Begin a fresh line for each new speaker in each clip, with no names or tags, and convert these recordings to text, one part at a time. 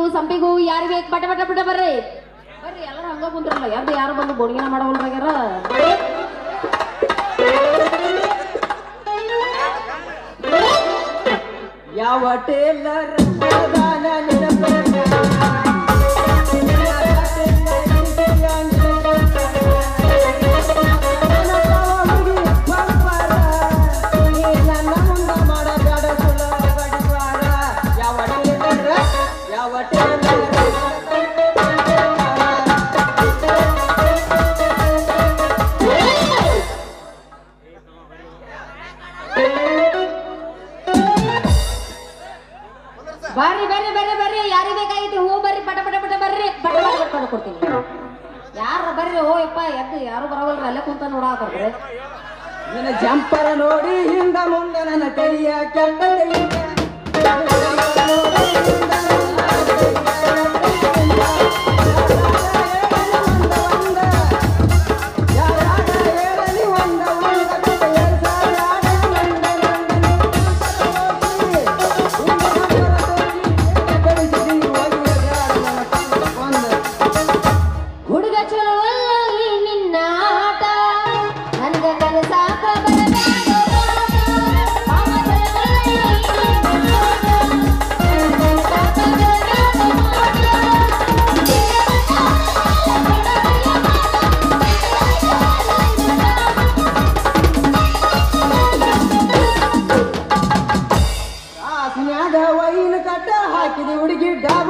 ಸಂಪಿಗೂ ಯಾರು ಬೇಕು but but but ಬರ್ರಿ ಬರ್ರಿ ಎಲ್ಲರೂ ಹಂಗ ಕುಂದ್ರಲ್ಲ ಎದ್ದು ಯಾರು ಬಂದು ಬೋಣಿಗೆನ ಮಾಡವಲ್ರಾಗ್ಯಾರ
ಯಾವ ಟೇಲರ್ ಮನದಾನ ನಿನಪರಣ. ನನಗವ ಹುಡುಗಿ ಪಂಪರ. ನೀ ನನ್ನ ಮುಂದ ಮಾಡಬೇಡ ಸುಳ್ಳ ಬಡಿವಾರ. ಯಾವ ಟೇಲರ್ ಯಾವ ಟೇಲರ್
ಬರ್ರಿ ಬರ್ರಿ ಬರ್ರಿ ಬರ್ರಿ ಯಾರಿಗೆ ಬೇಕಾಗಿತ್ತು ಹೂ ಬರ್ರಿ ಪಟ ಪಟ ಪಟ ಬರ್ರಿ ಬಟ ಬಟ ಬಟ ಬಟ ಕೊಡ್ತೀನಿ ಯಾರು ಬರ್ರಿ ಓ ಯಪ್ಪ ಎದ್ದು ಯಾರು ಬರವಲ್ರಿ ಅಲ್ಲೇ ಕುಂತ ನೋಡಾಕರ್ರಿ
ನಿನ್ನ ಜಂಪರ ನೋಡಿ ಹಿಂದ ಮುಂದ ನನ್ನ ಕೈಯ ಕೆಟ್ಟ
ಹುಡುಗ ಚಲೋ ಅಲ್ಲ ಈ ನಿನ್ನ ಆಟ ನನಗ ಕನಸಾಕ ಬರಬ್ಯಾಡೋ ಮಾಟ. ಮಾಮ ಚಲೋ ಅಲ್ಲ ಈ ನಿನ್ನ ಆಟ. ನನಗ ಕನಸಾಕ ಬರಬ್ಯಾಡೋ
ಕಾಸಿನ್ಯಾಗ ವೈನ್ ಕಟ್ಟ ಹಾಕಿದಿ ಹುಡುಗಿ ಡಾಬ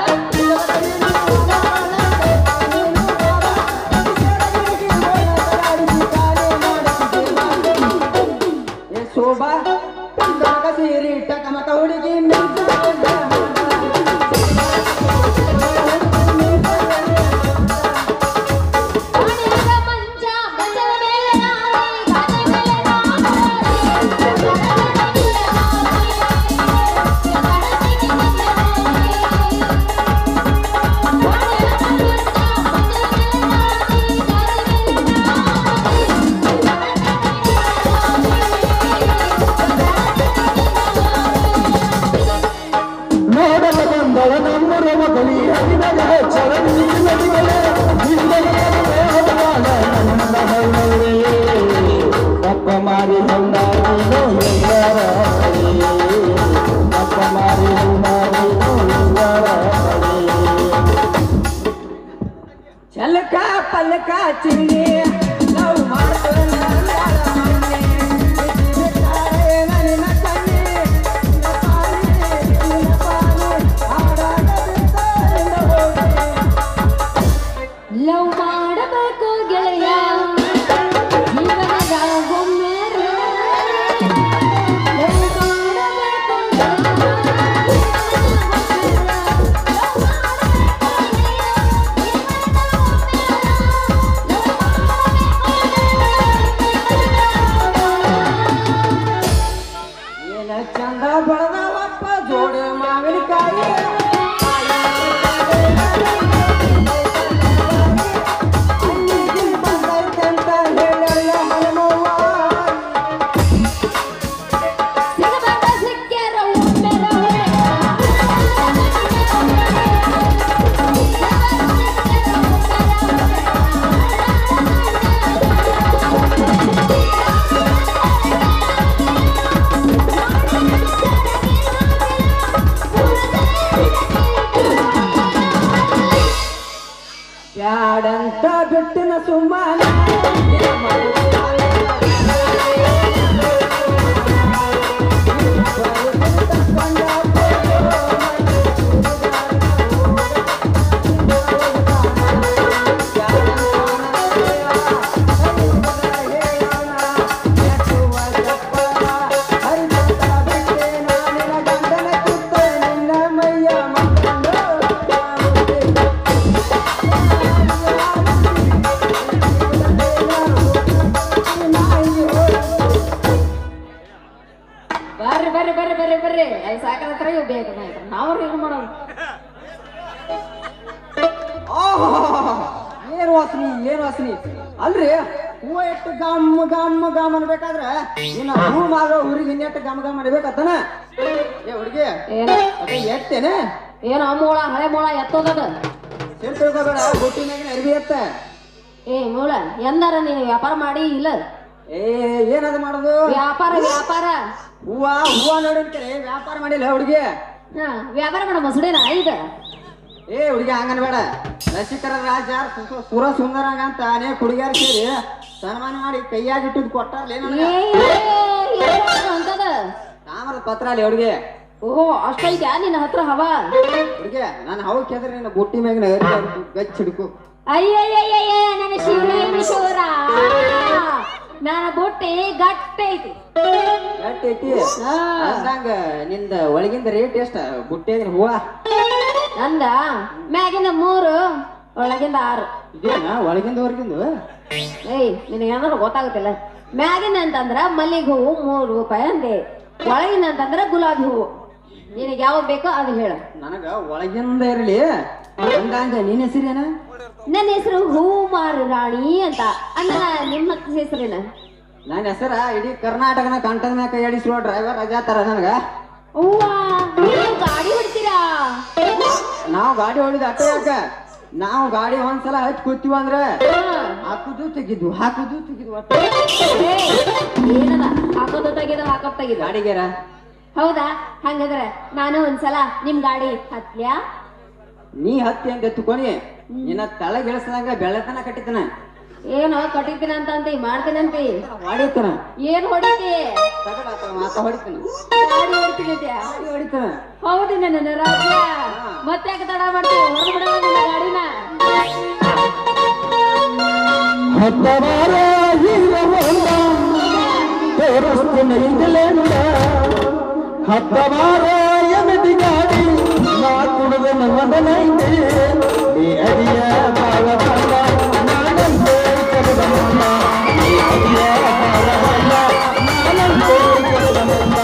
ಏ ಶೋಭಾ ಇದ್ದಾಗ ಸೀರಿ ಟಕಮಕ ಹುಡುಗಿ ಮೆಚ್ಚಿಕೊಂಡ.
ಮನೆಗ ಮಂಚ ಮಂಚದ ಮೇಲೆ ನಾಯಿ, ಗಾದೆ ಮೇಲೆ
ನೋಡಲು ಬಂದವ ನಮ್ಮರ ಮಗಳಿ ಹರಿದದ ಚರಣಿ ನದಿಗಳೇ ನಿಂದಲೇ ದೇವರಾದ ನನ್ನ ಹೈನವರೇ ತಪ್ಪ ಮಾರಿ ಹೊಂದಾರಿನೋ ಎಲ್ಲರಾರಿ ತಪ್ಪ ಮಾರಿ ಹೊಂದಾರಿನೋ ಎಲ್ಲರಾರಿ
ಚಲಕ ಪಲಕ ಚಿನ್ನಿ ಲವ್ ಮಾಡ್ತಾನ ಯಾರ ಮನೆ ಬಿಟ್ಟಿರ್ತಾರೆ ನನ್ನ ಕಣ್ಣಿ ನಿನ್ನ ಪಾಲಿ, ನಿನ್ನ ಪಾಲಿ, ಹಾಡಾಡ ಬಿಡ್ತಾರಿಂದ ಹೋಗಿ.
ಲವ್ ಮಾಡಬೇಕು ಗೆಳೆಯ ಜೀವನದ ಒಮ್ಮೆರೆ. ಲವ್ ಮಾಡಬೇಕು ಗೆಳೆಯ, ಲವ್ ಮಾಡಬೇಕು
ಏನ ಚಂದ ಬೆಳೆದವಪ್ಪ ಜೋಡ ಮಾವಿನಕಾಯಿ ಅಲ್ಲಿಗೆ ಬಂದೈತಂತ ಹೇಳಲ್ಲ ಹನುಮವ್ವ
ಸಿಗಬಾರ್ದ ಸಿಕ್ಕ್ಯಾರ ಒಮ್ಮೆರೆ.
ಬ್ಯಾಡಂತ ಬಿಟ್ಟಿನ ಸುಮ್ಮನ ಮೈಯ
ಬರ್ರಿ ಬರ್ರಿ ಬರ್ರಿ ಬರ್ರಿ ಬರ್ರಿ ಅದು ಸಾಕಾದ್ರೆ ಇವು ಬೇಕು ನಾವು ಏನು ಮಾಡೋದು
ಏನ್ ವಾಸನಿ ಏನ್ ವಾಸನಿ ಅಲ್ರಿ ಹೂವ ಎಷ್ಟು ಗಮ್ ಗಮ್ ಗಮ್ ಅನ್ಬೇಕಾದ್ರ ಇನ್ನ ಹೂ ಮಾಡೋ ಊರಿಗೆ ಇನ್ನೆಟ್ಟು ಗಮ್ ಗಮ್ ಅನ್ಬೇಕತ್ತನ ಏ ಹುಡುಗಿ
ಏನು
ಅದೇ ಎತ್ತೇನೆ
ಏನೋ ಮೂಳ ಹಳೆ ಮೂಳ ಎತ್ತೋದದ
ಸೇರ್ ತಿಳ್ಕೊಬೇಡ ಬುಟ್ಟಿ ಮ್ಯಾಗಿನ ಅರ್ಬಿ ಎತ್ತ
ಏ ಮೂಳ ಎಂದಾರ ನೀನು ವ್ಯಾಪಾರ ಮಾಡಿ ಇಲ್ಲ
ಏ ಏನದ ಮಾಡೋದು
ವ್ಯಾಪಾರ ವ್ಯಾಪಾರ
ಹೂವ ಹೂವ ನೋಡಿರ್ತೀರಿ ವ್ಯಾಪಾರ ಮಾಡಿಲ್ಲ ಹುಡುಗಿ
ಹಾ ವ್ಯಾಪಾರ ಮಾಡ ಮಸುಡಿನ ಐದ
ಏ ಹುಡುಗಿ ಹಂಗನ್ ಬೇಡ ರಸಿಕರ ರಾಜ ಸು- ಸುರ ಸುಂದರಂಗ ಅಂತ ಅನೇಕ ಹುಡುಗಿಯರು ಸೇರಿ ಸನ್ಮಾನ ಮಾಡಿ ಕೈಯಾಗಿಟ್ಟಿದ್ ಕೊಟ್ಟಾರ್ಲೇ
ಏ
ನನಗೆ
ಏ, ಏನ್ ಅಂತದ
ತಾಮ್ರದ ಪತ್ರ ಅಲ್ಲಿ ಹುಡುಗಿ
ಓಹೋ ಅಷ್ಟೈತ್ಯಾ ನಿನ್ನ ಹತ್ರ ಹವ
ಹುಡುಗಿ ನಾನು ಹವು ಕೆದ್ರೆ ನಿನ್ನ ಬುಟ್ಟಿ ಮ್ಯಾಗಿನ ಅರ್ಬಿ ಗಚ್ಚ ಹಿಡ್ಕು
ಅಯ್ಯಯ್ಯಯ್ಯಯ್ಯ ನನ್ನ ಶಿವನ ಶಿವರ ನನ್ನ ಬುಟ್ಟಿ ಗಟ್ಟೈತಿ
ಗಟ್ಟಿ ಐತಿ
ಹಾ.
ಅಂದಂಗ ನಿಂದ ಒಳಗಿಂದ ರೇಟ್ ಎಷ್ಟ ಬುಟ್ಟಿಯಾಗಿನ ಹೂವ
ನಂದ ಮ್ಯಾಗಿನ ಮೂರು ಒಳಗಿಂದ ಆರು
ಇದೇನ ಒಳಗಿಂದ ಹೊರಗಿಂದ
ಏಯ್ ನಿನಗೆ ಏನಾದ್ರು ಗೊತ್ತಾಗುತ್ತಿಲ್ಲ ಮ್ಯಾಗಿನ ಅಂತಂದ್ರ ಮಲ್ಲಿಗೆ ಹೂವು ಮೂರು ರೂಪಾಯಿ ಅಂದೆ ಒಳಗಿನ ಅಂತಂದ್ರ ಗುಲಾಬಿ ಹೂವು ನಿನಗೆ ಯಾವ್ದು ಬೇಕೋ ಅದು ಹೇಳು
ನನಗ ಒಳಗಿಂದ ಇರಲಿ ಅಂದಂಗ ನಿನ್ನ ಹೆಸರೇನ
ನನ್ನ ಹೆಸರು ಹೂಮಾರು ರಾಣಿ ಅಂತ ಅಣ್ಣ ನಿಮ್ಮ ಹೆಸರೇನ
ನನ್ನ ಹೆಸರ ಇಡೀ ಕರ್ನಾಟಕನ ಕಂಠದ ಮ್ಯಾಗ ಕೈ ಆಡಿಸುವ ಡ್ರೈವರ್ ರಜಾ ತರ ನನಗ
ಹೂವ ನೀವು ಗಾಡಿ ಹೊಡ್ತೀರಾ
ನಾವು ಗಾಡಿ ಹೊಡಿದ ಅಟ್ಟ ಯಾಕ ನಾವು ಗಾಡಿ ಒಂದ್ಸಲ ಹಚ್ಚಿ ಕೂತೀವ ಅಂದ್ರ
ಹಾ.
ಹಾಕುದು ತೆಗಿದ್ವು ಹಾಕುದು ತೆಗಿದ್ವು ಒಟ್ಟ
ಏಯ್, ಏನದ ಹಾಕೋದು ತೆಗೆದು ಹಾಕೋದು ತೆಗೆದು
ಗಾಡಿಗೆರ
ಹೌದಾ ಹಂಗಂದ್ರೆ ನಾನು ಒಂದ್ಸಲ ನಿಮ್ ಗಾಡಿ ಹತ್ಲ್ಯಾ
ನೀ ಹತ್ತಿ ಅಂತ ಎತ್ತುಕೊನಿ ನಿನ್ನ ತಳಗ ಇಳಿಸದಂಗ ಬೆಳತನ ಕಟ್ಟಿತನ
ಏನೋ ಕಟ್ಟಿತೀನಿ ಅಂತ ಅಂತಿ ಮಾಡ್ತೀನಂತಿ
ಹೊಡಿತನ
ಏನ್ ಹೊಡಿತಿ
ತಗಡ ಮಾತ ಹೊಡಿತನ
ಗಾಡಿ ಹೊಡಿತೀನಿ ಅಂತ್ಯಾ?
ಗಾಡಿ ಹೊಡಿತನ
ಹೌದು ನನ್ನ ರಾಜ್ಯ ಮತ್ತೆ ಯಾಕೆ ತಡ ಮಾಡ್ತೀವಿ ಹೊರಗೆ ಬಿಡಲ್ಲ ನಿನ್ನ ಗಾಡಿನ
ಹತ್ತವಾರ ಹೀರವಲ್ಲ ತೋರಿಸ್ತೀನಿ ಇಂಗ್ಲೆಂಡ ಹತ್ತವಾರ ಎಮದಿ ಗಾಡಿ ನಾ ಕುಡಿದ ನಮ್ಮದನೈತೆ ಈ ಅಡಿಯ ಬಾಳ ಬಲ್ಲ ನಾನಂತೆ ಕರೆದ ಮಲ್ಲ ಈ ಅಡಿಯ ಬಾಳ ಬಲ್ಲ ನಾನಂತೆ ಕರೆದ ಮಲ್ಲ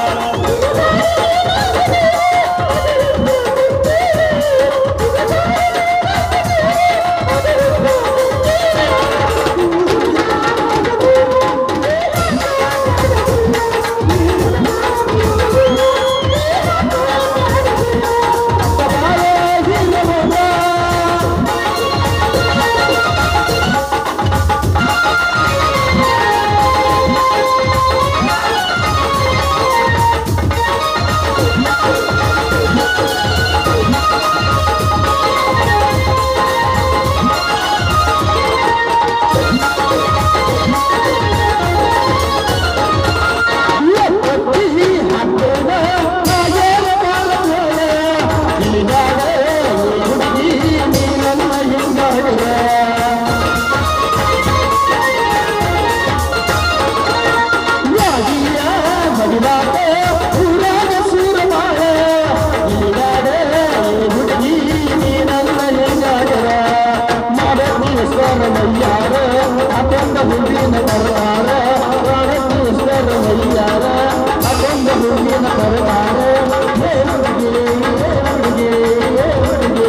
ಅತ್ಯಂತ ಹುಡುಗಿನ ಕರವಾರ ಪ್ರಾಣೇಶ್ವರ ಮೈಯಾರ ಅತ್ಯಂತ ಹುಡುಗಿನ ಕರವಾರ ಹೇ ಹುಡುಗಿ ಹೇ ಹುಡುಗಿ ಹೇ ಹುಡುಗಿ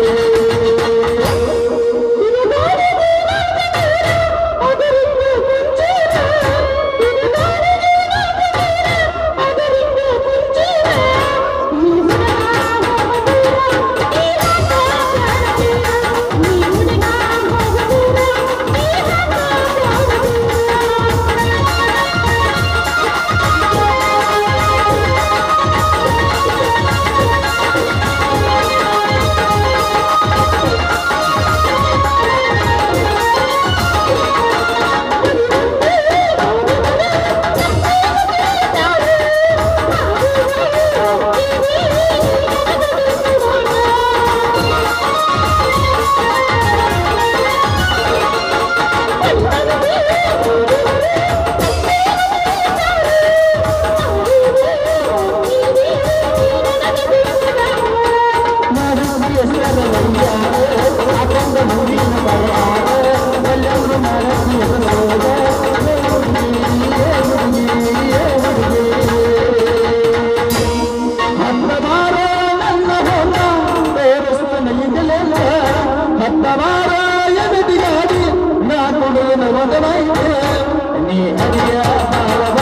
ಹತ್ತವಾರ ನನ್ನ ಹೊಲ ತೋರಿಸ್ತಾನೆ ಈಗಲೆಲ್ಲ ಹತ್ತವಾರ ಎದೆದಿಗಾಡಿ ನಾ ಕೊಡುವ ಒಂದನೈತೆ ನೀ ಅರಿಯ